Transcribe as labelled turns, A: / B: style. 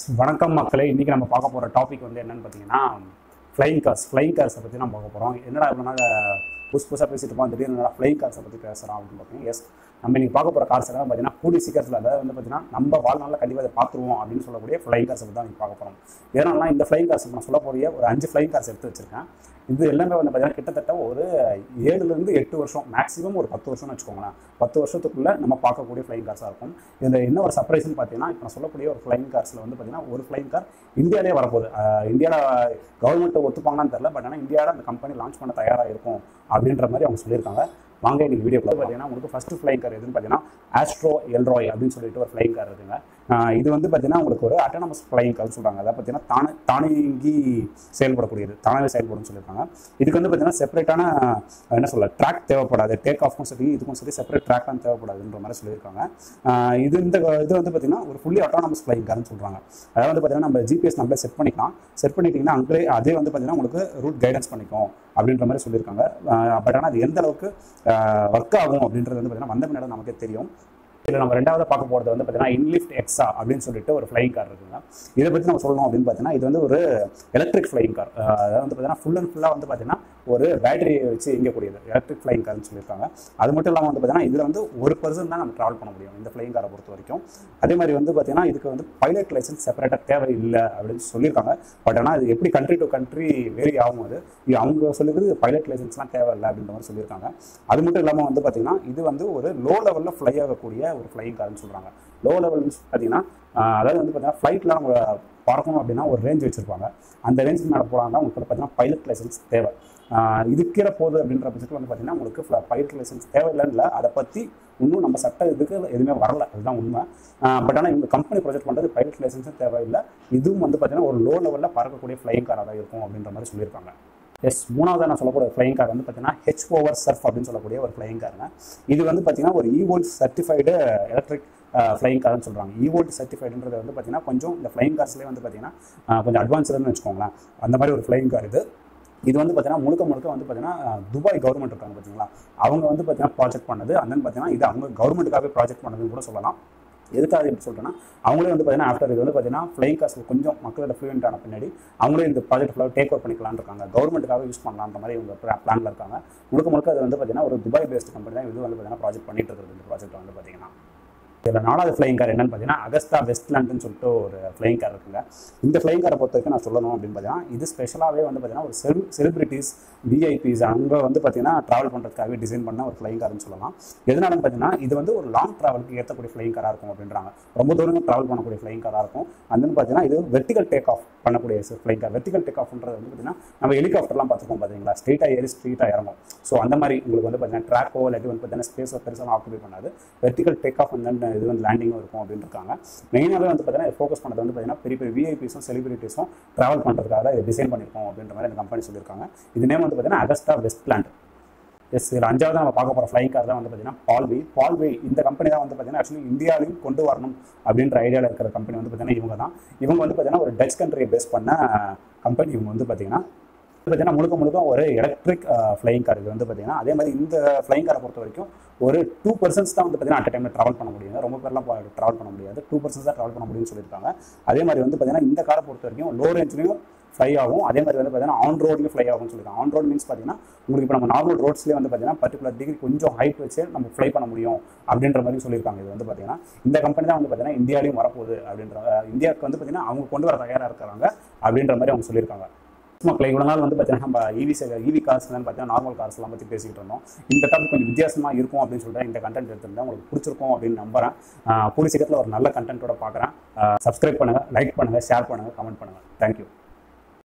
A: வணக்கம் மக்களே இன்றைக்கி நம்ம பார்க்க போகிற டாபிக் வந்து என்னன்னு பார்த்தீங்கன்னா ஃப்ளைங் கார்ஸ் ஃப்ளைங் கார்ஸை பற்றி நம்ம பார்க்க போகிறோம் என்னடா இவ்வளோ நாள் புதுசு புதுசாக பேசிட்டு இருப்போம் திடீர்னு என்னடா ஃப்ளைங் கார்ஸை பற்றி பேசுகிறோம் அப்படின்னு பார்த்தீங்கன்னா எஸ் நம்ம இன்னைக்கு பார்க்க போகிற கார்ஸ் எல்லாம் பார்த்தீங்கன்னா கூடி சீக்கிரத்தில் அதாவது வந்து பார்த்தீங்கன்னா நம்ம வாழ்நாளில் கண்டிப்பாக அதை பார்த்துருவோம் அப்படின்னு சொல்லக்கூடிய ஃப்ளைங் கார்ஸை பற்றி தான் நீங்கள் பார்க்க போகிறோம் ஏன்னா இந்த ஃப்ளைங் கார்ஸ் நான் சொல்ல போகிற ஒரு அஞ்சு ஃப்ளைங் கார்ஸ் எடுத்து வச்சிருக்கேன் இது எல்லாமே வந்து பார்த்தீங்கன்னா கிட்டத்தட்ட ஒரு ஏழுலேருந்து எட்டு வருஷம் மேக்ஸிமம் ஒரு பத்து வருஷம்னு வச்சுக்கோங்களேன் பத்து வருஷத்துக்குள்ளே நம்ம பார்க்கக்கூடிய ஃப்ளைங் கார்ஸாக இருக்கும் இதில் என்ன ஒரு சர்ப்ரைஸ்னு பார்த்தீங்கன்னா இப்போ நான் சொல்லக்கூடிய ஒரு ஃப்ளைங் கார்ஸில் வந்து பார்த்தீங்கன்னா ஒரு ஃப்ளைங் கார் இந்தியாவிலே வரப்போகுது இந்தியாவில் கவர்மெண்ட்டை ஒத்துப்பாங்கன்னு தெரில பட் ஆனால் இந்தியாவில் அந்த கம்பெனி லான்ச் பண்ண தயாராக இருக்கும் அப்படின்ற மாதிரி அவங்க சொல்லியிருக்காங்க வாங்க இன்னைக்கு வீடியோக்குள்ள பார்த்தீங்கன்னா உங்களுக்கு ஃபஸ்ட்டு ஃப்ளைங் கார் எதுன்னு பார்த்தீங்கன்னா ஆஸ்ட்ரோ எல்ராய் அப்படின்னு சொல்லிட்டு ஒரு ஃப்ளைங் கார் இருக்குங்க ஆஹ் இது வந்து பார்த்தீங்கன்னா உங்களுக்கு ஒரு அட்டானமஸ் ஃப்ளைங் கார்னு சொல்கிறாங்க அதாவது பார்த்தீங்கன்னா தானே தானியங்கி செயல்படக்கூடியது தானாகவே செயல்படும்னு சொல்லியிருக்காங்க இதுக்கு வந்து பார்த்தீங்கன்னா செப்பரேட்டான என்ன சொல்ல ட்ராக் தேவைப்படாது டேக் ஆஃப்க்கும் சரி இதுக்கும் சரி செப்பரேட் ட்ராக்லாம் தேவைப்படாதுன்ற மாதிரி சொல்லியிருக்காங்க ஆஹ் இது இந்த இது வந்து பார்த்தீங்கன்னா ஒரு ஃபுல்லி அட்டானமஸ் ஃப்ளைங் கார்னு சொல்கிறாங்க அதாவது வந்து பார்த்தீங்கன்னா நம்ம ஜிபிஎஸ் நம்மளே செட் பண்ணிக்கலாம் செட் பண்ணிட்டீங்கன்னா அங்கே அதே வந்து பார்த்தீங்கன்னா உங்களுக்கு ரூட் கைடன்ஸ் பண்ணிக்கும் அப்படின்ற மாதிரி சொல்லியிருக்காங்க பட் ஆனால் அது எந்த அளவுக்கு ஒர்க் ஆகும் அப்படின்றது வந்து பார்த்தீங்கன்னா வந்த பின்னாடி நமக்கே தெரியும் இதில் நம்ம ரெண்டாவது பார்க்க போகிறது வந்து பார்த்தீங்கன்னா இன்லிஃப்ட் எக்ஸா அப்படின்னு சொல்லிட்டு ஒரு ஃப்ளைங் கார் இருக்குங்க இதை பற்றி நம்ம சொல்லணும் அப்படின்னு பார்த்தீங்கன்னா இது வந்து ஒரு எலக்ட்ரிக் ஃப்ளைங் கார் அதாவது வந்து பார்த்தீங்கன்னா ஃபுல் அண்ட் ஃபுல்லாக வந்து பார்த்தீங்கன்னா ஒரு பேட்டரியை வச்சு இயங்கக்கூடியது எலக்ட்ரிக் ஃப்ளைங் கார்னு சொல்லியிருக்காங்க அது மட்டும் இல்லாமல் வந்து பார்த்தீங்கன்னா இதில் வந்து ஒரு பர்சன் தான் நம்ம ட்ராவல் பண்ண முடியும் இந்த ஃப்ளைங் காரை பொறுத்த வரைக்கும் அதே மாதிரி வந்து பார்த்தீங்கன்னா இதுக்கு வந்து பைலட் லைசன்ஸ் செப்பரேட்டாக தேவை இல்லை அப்படின்னு சொல்லியிருக்காங்க பட் ஆனால் இது எப்படி கண்ட்ரி டு கண்ட்ரி வேரி ஆகும் அது இது அவங்க சொல்லியிருக்கிறது பைலட் லைசன்ஸ்லாம் தேவையில்லை அப்படின்ற மாதிரி சொல்லியிருக்காங்க அது மட்டும் இல்லாமல் வந்து பார்த்தீங்கன்னா இது வந்து ஒரு லோ லெவலில் ஃப்ளை ஆகக்கூடிய ஒரு ஃப்ளைங் கார்னு சொல்கிறாங்க லோ லெவல் பார்த்தீங்கன்னா ஆஹ் அதாவது வந்து பார்த்தீங்கன்னா ஃப்ளைட்டில் அவங்க பறக்கணும் அப்படின்னா ஒரு ரேஞ்ச் வச்சுருப்பாங்க அந்த ரேஞ்சுக்கு மேலே போகிறாங்கன்னா உங்களுக்கு வந்து பார்த்தீங்கன்னா பைலட் லைசன்ஸ் தேவை ஆஹ் இது கீழே போகுது அப்படின்ற பட்சத்தில் வந்து பார்த்தீங்கன்னா உங்களுக்கு பைலட் லைசன்ஸ் தேவையில்லைன்னு இல்லை அதை பற்றி இன்னும் நம்ம சட்ட இதுக்கு எதுவுமே வரல அதுதான் உண்மை பட் ஆனால் இவங்க கம்பெனி ப்ரொஜெக்ட் பண்ணுறது பைலட் லைசன்ஸும் தேவையில்லை இதுவும் வந்து பார்த்தீங்கன்னா ஒரு லோ லெவலில் பறக்கக்கூடிய ஃப்ளைங் காராக தான் இருக்கும் அப்படின்ற மாதிரி சொல்லியிருக்காங்க எஸ் மூணாவது நான் சொல்லக்கூடிய ஃப்ளைங் கார் வந்து பார்த்தீங்கன்னா ஹெச் ஓவர் சர்ஃப் அப்படின்னு சொல்லக்கூடிய ஒரு ஃப்ளைங் காருங்க இது வந்து பார்த்தீங்கன்னா ஒரு ஈவோல்ட் சர்டிஃபைடு எலக்ட்ரிக் ஃப்ளைங் கார்னு சொல்கிறாங்க ஈவோல்ட் சர்டிஃபைடுன்றது வந்து பார்த்தீங்கன்னா கொஞ்சம் இந்த ஃப்ளைங் கார்ஸ்லேயே வந்து பார்த்தீங்கன்னா ஆஹ் கொஞ்சம் அட்வான்ஸ்டுன்னு வச்சுக்கோங்களேன் அந்த மாதிரி ஒரு ஃப்ளைங் கார் இது இது வந்து பார்த்தீங்கன்னா முழுக்க முழுக்க வந்து பார்த்தீங்கன்னா துபாய் கவர்மெண்ட் இருக்காங்க பார்த்தீங்களா அவங்க வந்து பார்த்தீங்கன்னா ப்ராஜெக்ட் பண்ணது and then பார்த்தீங்கன்னா இது அவங்க கவர்மெண்ட்டுக்காகவே ப்ராஜெக்ட் பண்ணதுன்னு கூட சொல்லலாம் எதுக்காக எப்படி சொல்கிறேன்னா அவங்களே வந்து பார்த்தீங்கன்னா ஆஃப்டர் இது வந்து பார்த்தீங்கன்னா ஃப்ளைங் காசு கொஞ்சம் மக்களோட ஃப்ளூயண்ட் ஆன பின்னாடி அவங்களே இந்த ப்ராஜெக்ட் ஃபுல்லாக டேக் ஓவர் பண்ணிக்கலாம்னு இருக்காங்க கவர்மெண்ட்டுக்காக யூஸ் பண்ணலான்ற மாதிரி இவங்க பிளானில் இருக்காங்க முழுக்க முழுக்க அது வந்து பார்த்தீங்கன்னா ஒரு துபாய் பேஸ்ட் கம்பெனி தான் இது வந்து பார்த்தீங்கன்னா ப்ராஜெக்ட் பண்ணிட்டு இருக்கிறது இந்த ப்ராஜெக்ட் வந்து பார்த்தீங்கன்னா இதில் நாலாவது ஃப்ளைங் கார் என்னன்னு பார்த்தீங்கன்னா அகஸ்டா வெஸ்ட்லாண்டுன்னு சொல்லிட்டு ஒரு ஃப்ளைங் கார் இருக்குங்க இந்த ஃப்ளைங் காரை பொறுத்த வரைக்கும் நான் சொல்லணும் அப்படின்னு பார்த்தீங்கன்னா இது ஸ்பெஷலாகவே வந்து பார்த்தீங்கன்னா ஒரு செல் செலிபிரிட்டிஸ் விஐபிஸ் அங்கே வந்து பார்த்தீங்கன்னா ட்ராவல் பண்ணுறதுக்காகவே டிசைன் பண்ண ஒரு ஃப்ளைங் கார்னு சொல்லலாம் எதனாலன்னு பார்த்தீங்கன்னா இது வந்து ஒரு லாங் ட்ராவலுக்கு ஏற்றக்கூடிய ஃப்ளைங் காராக இருக்கும் அப்படின்றாங்க ரொம்ப தூரம் ட்ராவல் பண்ணக்கூடிய ஃப்ளைங் காராக இருக்கும் அந்த பார்த்தீங்கன்னா இது வெர்டிகல் டேக் ஆஃப் பண்ணக்கூடிய ஃப்ளைங் கார் வெர்டிகல் டேக் ஆஃப்ன்றது வந்து பார்த்தீங்கன்னா நம்ம ஹெலிகாப்டர்லாம் பார்த்துருக்கோம் பார்த்தீங்களா ஸ்ட்ரெயிட்டாக ஏறி ஸ்ட்ரெயிட்டாக இறங்கும் ஸோ அந்த மாதிரி உங்களுக்கு வந்து பார்த்தீங்கன்னா ட்ராக்கோ இல்லாட்டி வந்து பார்த்தீங்கன்னா ஸ்பேஸோ பெருசாக ஆக்குபை பண்ணாது வெர்டிகல் டேக் ஆஃப் வந்து இது வந்து லேண்டிங்கும் இருக்கும் அப்படின்னு இருக்காங்க மெயினாகவே வந்து பார்த்தீங்கன்னா ஃபோக்கஸ் பண்ணது வந்து பார்த்தீங்கன்னா பெரிய பெரிய விஐபிஸும் செலிபிரிட்டிஸும் ட்ராவல் பண்ணுறதுக்காக தான் இது டிசைன் பண்ணியிருக்கோம் அப்படின்ற மாதிரி இந்த கம்பெனி சொல்லியிருக்காங்க இது நேம் வந்து பார்த்தீங்கன்னா அகஸ்டா வெஸ்ட்லாண்ட் எஸ் இதில் அஞ்சாவது நம்ம பார்க்க போகிற ஃப்ளைங் கார் தான் வந்து பார்த்தீங்கன்னா பால்வே பால்வே இந்த கம்பெனி தான் வந்து பார்த்தீங்கன்னா ஆக்சுவலி இந்தியாவிலையும் கொண்டு வரணும் அப்படின்ற ஐடியாவில் இருக்கிற கம்பெனி வந்து பார்த்தீங்கன்னா இவங்க தான் இவங்க வந்து பார்த்தீங்கன்னா ஒரு டச் கண்ட்ரியை பேஸ் பண்ண கம்பெனி இவங்க வந்து பார்த்தீங்கன்னா பார்த்தீங்கன்னா முழுக்க முழுக்க ஒரு எலக்ட்ரிக் ஃப்ளைங் கார் இது வந்து பார்த்தீங்கன்னா அதே மாதிரி இந்த ஃப்ளைங் காரை பொறுத்த வரைக்கும் ஒரு டூ பர்சன்ஸ் தான் வந்து பார்த்தீங்கன்னா அட் டைமில் ட்ராவல் பண்ண முடியும் ரொம்ப பேர்லாம் ட்ராவல் பண்ண முடியாது டூ பர்சன்ஸ் தான் ட்ராவல் பண்ண முடியும்னு சொல்லியிருக்காங்க அதே மாதிரி வந்து பார்த்தீங்கன்னா இந்த காரை பொறுத்த வரைக்கும் லோ ரேஞ்ச்லையும் ஃப்ளை ஆகும் அதே மாதிரி வந்து பார்த்தீங்கன்னா ஆன் ரோட்லையும் ஃப்ளை ஆகும்னு சொல்லியிருக்காங்க ஆன் ரோட் மீன்ஸ் பார்த்தீங்கன்னா உங்களுக்கு இப்போ நம்ம நார்மல் ரோட்ஸ்லேயே வந்து பார்த்தீங்கன்னா பர்டிகுலர் டிகிரி கொஞ்சம் ஹைட் வச்சு நம்ம ஃப்ளை பண்ண முடியும் அப்படின்ற மாதிரி சொல்லியிருக்காங்க இது வந்து பார்த்தீங்கன்னா இந்த கம்பெனி தான் வந்து பார்த்தீங்கன்னா இந்தியாலையும் வரப்போகுது அப்படின்ற இந்தியாவுக்கு வந்து பார்த்தீங்கன்னா அவங்க கொண்டு வர தயாராக இருக்கிறாங்க அப்படின்ற மாதிரி அவங்க சொல்லியிருக்காங்க மக்களை இவ்வளோ நாள் வந்து பார்த்தீங்கன்னா நம்ம ஈவி ஈவி கார்ஸ் பார்த்தீங்கன்னா நார்மல் கார்ஸ்லாம் பற்றி பேசிக்கிட்டு இருந்தோம் இந்த டாபிக் கொஞ்சம் வித்தியாசமாக இருக்கும் அப்படின்னு சொல்லிட்டு இந்த கண்டென்ட் எடுத்திருந்தேன் உங்களுக்கு பிடிச்சிருக்கும் அப்படின்னு நம்புறேன் கூடிய சீக்கிரத்தில் ஒரு நல்ல கண்டென்ட்டோட பார்க்குறேன் சப்ஸ்கிரைப் பண்ணுங்கள் லைக் பண்ணுங்கள் ஷேர் பண்ணுங்கள் கமெண்ட் பண்ணுங்கள் தேங்க்யூ